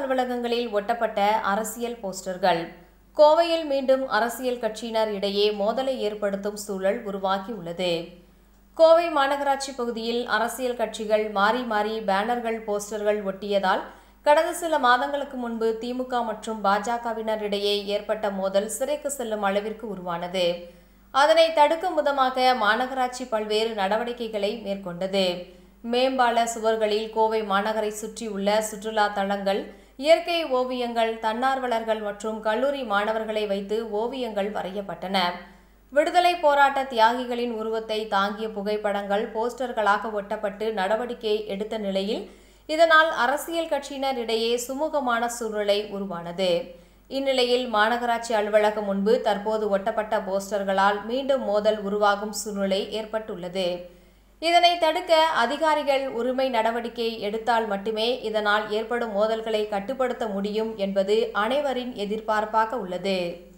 அலுவலகங்களில் ஒட்டப்பட்ட அரசியல் போஸ்டர்கள் கோவையில் மீண்டும் அரசியல் கட்சியினர் இடையே மோதலை ஏற்படுத்தும் சூழல் உருவாகியுள்ளது கோவை மாநகராட்சி பகுதியில் அரசியல் கட்சிகள் மாறி மாறி பேனர்கள் போஸ்டர்கள் ஒட்டியதால் கடந்த சில மாதங்களுக்கு முன்பு திமுக மற்றும் பாஜகவினர் இடையே ஏற்பட்ட மோதல் சிறைக்கு செல்லும் அளவிற்கு உருவானது அதனை தடுக்கும் விதமாக மாநகராட்சி பல்வேறு நடவடிக்கைகளை மேற்கொண்டது மேம்பால சுவர்களில் கோவை மாநகரை சுற்றியுள்ள சுற்றுலா தலங்கள் இயற்கை ஓவியங்கள் தன்னார்வலர்கள் மற்றும் கல்லூரி மாணவர்களை வைத்து ஓவியங்கள் வரையப்பட்டன விடுதலை போராட்ட தியாகிகளின் உருவத்தை தாங்கிய புகைப்படங்கள் போஸ்டர்களாக ஒட்டப்பட்டு நடவடிக்கை எடுத்த நிலையில் இதனால் அரசியல் கட்சியினர் இடையே சுமூகமான சூழ்நிலை உருவானது இந்நிலையில் மாநகராட்சி அலுவலகம் முன்பு தற்போது ஒட்டப்பட்ட போஸ்டர்களால் மீண்டும் மோதல் உருவாகும் சூழ்நிலை ஏற்பட்டுள்ளது இதனை தடுக்க அதிகாரிகள் உரிமை நடவடிக்கை எடுத்தால் மட்டுமே இதனால் ஏற்படும் மோதல்களை கட்டுப்படுத்த முடியும் என்பது அனைவரின் எதிர்பார்ப்பாக உள்ளது